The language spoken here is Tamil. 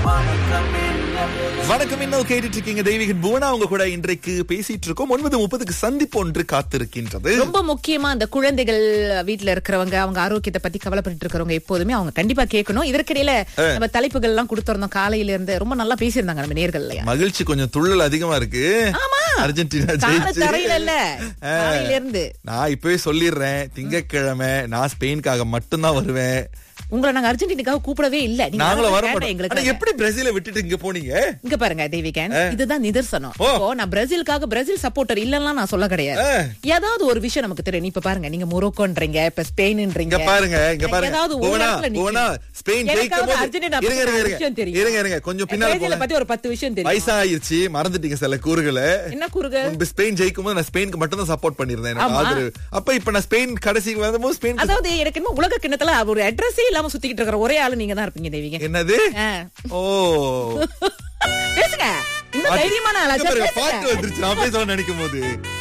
வணக்கம் இன்னும் கேட்டுட்டு இருக்கீங்க தெய்வீகன் புவனா அவங்க கூட இன்றைக்கு பேசிட்டு இருக்கோம் ஒன்பது முப்பதுக்கு சந்திப்பு ஒன்று காத்திருக்கின்றது ரொம்ப முக்கியமா அந்த குழந்தைகள் வீட்ல இருக்கிறவங்க அவங்க ஆரோக்கியத்தை பத்தி கவலைப்பட்டு இருக்கிறவங்க எப்போதுமே அவங்க கண்டிப்பா கேட்கணும் இதற்கிடையில நம்ம தலைப்புகள் எல்லாம் கொடுத்திருந்தோம் காலையில இருந்து ரொம்ப நல்லா பேசியிருந்தாங்க நம்ம நேர்கள்ல மகிழ்ச்சி கொஞ்சம் துள்ளல் அதிகமா இருக்கு ஆமா. அர்ஜென்டினா கால ஜெயிச்சு தரையில இல்ல ஆ. காலையில இருந்து நான் இப்பவே சொல்லிடுறேன் திங்கட்கிழமை நான் ஸ்பெயினுக்காக மட்டும்தான் வருவேன் உங்களை நாங்க அர்ஜென்டினாக்காக கூப்பிடவே இல்ல நீங்க நாங்களும் வர வேண்டாம் மாட்டோம் ஆனா எங்களுக்கு எப்படி பிரேசில விட்டுட்டு இங்க போனீங்க இங்க பாருங்க தேவிகன் இதுதான் நிதர்சனம் ஓ. இப்போ நான் பிரேசிலுக்காக பிரேசில் சப்போர்ட்டர் இல்லன்னா நான் சொல்ல கிடையாது ஆ. ஏதாவது ஒரு விஷயம் நமக்கு தெரியும் இப்ப பாருங்க நீங்க மொரோக்கோன்றீங்க இப்ப ஸ்பெயின்ன்றீங்க இங்க பாருங்க இங்க பாருங்க ஏதாவது ஒரு புவனா, இடத்துல நிக்கணும். புவனா, ஸ்பெயின் எனக்காவது ஜெயிக்கும் போது- அர்ஜென்டினா இருங்க, பத்தி இருங்க, ஒரு இருங்க. விஷயம் தெரியும். இருங்க, இருங்க, கொஞ்சம் பின்னால பிரேசிலை போங்க. பத்தி ஒரு பத்து விஷயம் தெரியும் வயசாயிருச்சு மறந்துட்டீங்க சில கூறுகளை என்ன கூறுகள் முன்பு ஸ்பெயின் ஜெயிக்கும் போது நான் ஸ்பெயினுக்கு மட்டும் தான் சப்போர்ட் பண்ணிருந்தேன் எனக்கு ஆமா. ஆதரவு அப்ப இப்ப நான் ஸ்பெயின் கடைசிக்கு வந்தபோது ஸ்பெயின் அதாவது எனக்கு என்னமோ உலக கிண்ணத்துல ஒரு அட்ரஸே இல்லாம சுத்திக்கிட்டு இருக்கிற ஒரே ஆளு நீங்க தான் இருப்பீங்க தேவிங்க என்னது ஆ. ஓ பேசுங்க இந்த தைரியமான ஆளா இங்க சரி, பாருங்க, பேசுங்க. பாட்டு வந்துருச்சு நான் பேச நினைக்கும் போது